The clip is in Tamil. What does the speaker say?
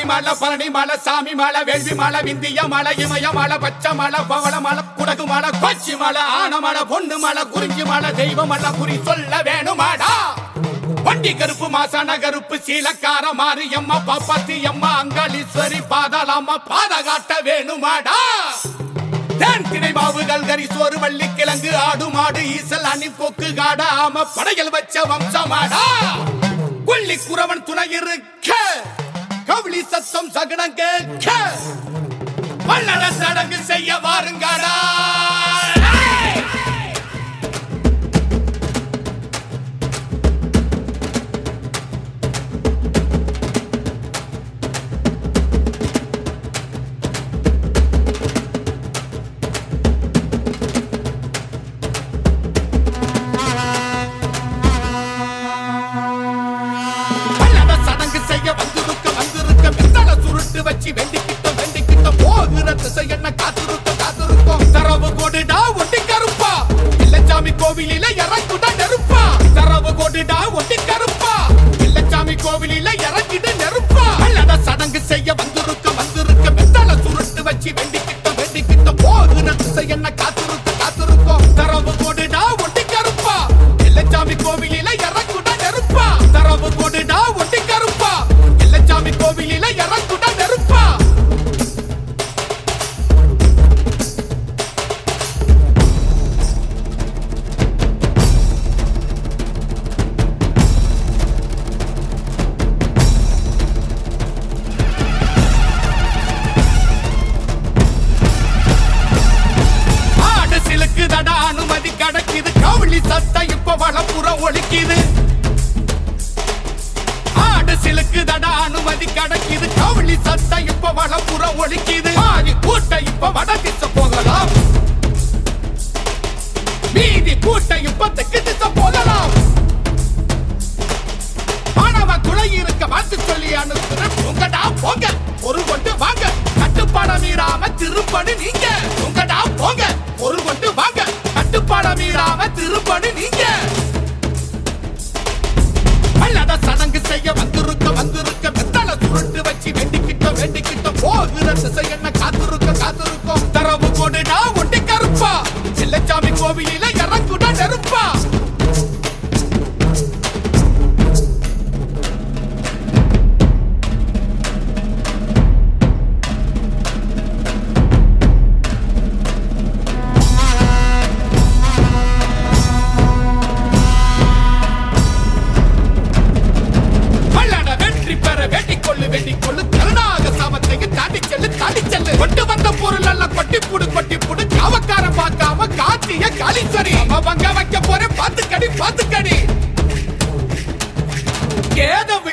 மலை பழனி மலை சாமி மலை வேள்வி மலை விந்திய மலை இமய மலை பச்சை மலை பவள மலை குடகு மலை கொச்சி மலை ஆன மலை பொண்ணு மலை குறிஞ்சி மலை தெய்வ மலை குறி சொல்ல வேணுமாடா வண்டி கருப்பு மாசான கருப்பு சீலக்கார மாரியம்மா பாப்பாத்தி அம்மா அங்காளீஸ்வரி பாதாளம்மா பாத காட்ட வேணுமாடா தேன் திணை மாவுகள் கரி சோறு வள்ளி கிழங்கு ஆடு மாடு ஈசல் அணி கொக்கு காட ஆம படைகள் வச்ச வம்சமாடா கொல்லி குறவன் துணை இருக்க கவுளி சத்தம் சகனம் கேட்க பல்லட சடங்கு செய்ய வாருங்கடா ஏய்! பல்லவ சடங்கு செய்ய வந்திருக்க வந்திருக்க பித்தள சுருட்டு வச்சு வெண்டிக்கிட்ட வெண்டிக்கிட்ட போகிற திசை என்ன காத்திருக்க காத்திருக்கும் தரவு கொடுடா ஒட்டி கருப்பா இல்லச்சாமி கோவிலில இறக்குட நெருப்பா தரவு கொடுடா ஒட்டி கருப்பா இல்லச்சாமி கோவிலில இறக்கிட நெருப்பா பல்லவ சடங்கு செய்ய வந்திருக்க வந்திருக்க பித்தள சுருட்டு வச்சு வெண்டிக்கிட்ட வெண்டிக்கிட்ட போகிற திசை என்ன காத்திருக்க காத்திருக்கும் தரவு கொடுடா ஒட்டி கருப்பா இல்லச்சாமி கோவிலில இறக்குட நெருப்பா தரவு கொடுடா ஒட்டி கருப்பா இல்லச்சாமி கோவிலில இறக்குட நெருப்பா ஆடு சிலுக்கு தட அனுமதி கிடைக்குது கவுளி சத்தம் இப்ப வளப்புறம் ஒழிக்குது ஆடு சிலுக்கு தட அனுமதி கிடைக்குது கவுளி சத்தம் இப்ப வளப்புறம் ஒழிக்குது ஆதி கூட்டம் இப்ப வட திசை போகலாம் மீதி கூட்டம் இப்ப தெற்கு திசை போகலாம் மாணவ குலை இருக்க மாத்து சொல்லி அனுப்புறேன் உங்கடா போங்க ஒரு கொண்டு வாங்க கட்டுப்பாட மீறாம திருப்பணி நீங்க உங்கடா போங்க ஒரு கொண்டு வாங்க கட்டுப்பாட மீறாம திருப்பணி நீங்க பல்லட சடங்கு செய்ய வந்திருக்க வந்திருக்க வெத்தல சுருட்டு வச்சு வேண்டிக்கிட்ட வேண்டிக்கிட்ட போகிற திசை என்ன காத்திருக்க காத்திருக்கும் தரவு கொடுடா ஒட்டி கருப்பா சில்லச்சாமி கோவிலில இறங்குட நெருப்பா பல்லட வெற்றி பெற வேண்டிக் கொள்ளு வேண்டிக் கொள்ளு கருணாக சாமத்தையும் தாண்டி செல்லு தாண்டி செல்லு கொண்டு வந்த பொருள் எல்லாம் கொட்டி புடு கொட்டி புடு காவக்கார பார்க்காம காத்திய காலீஸ்வரி அவங்க வைக்க போறேன் பாத்து கடி பாத்து கடி ஏதோ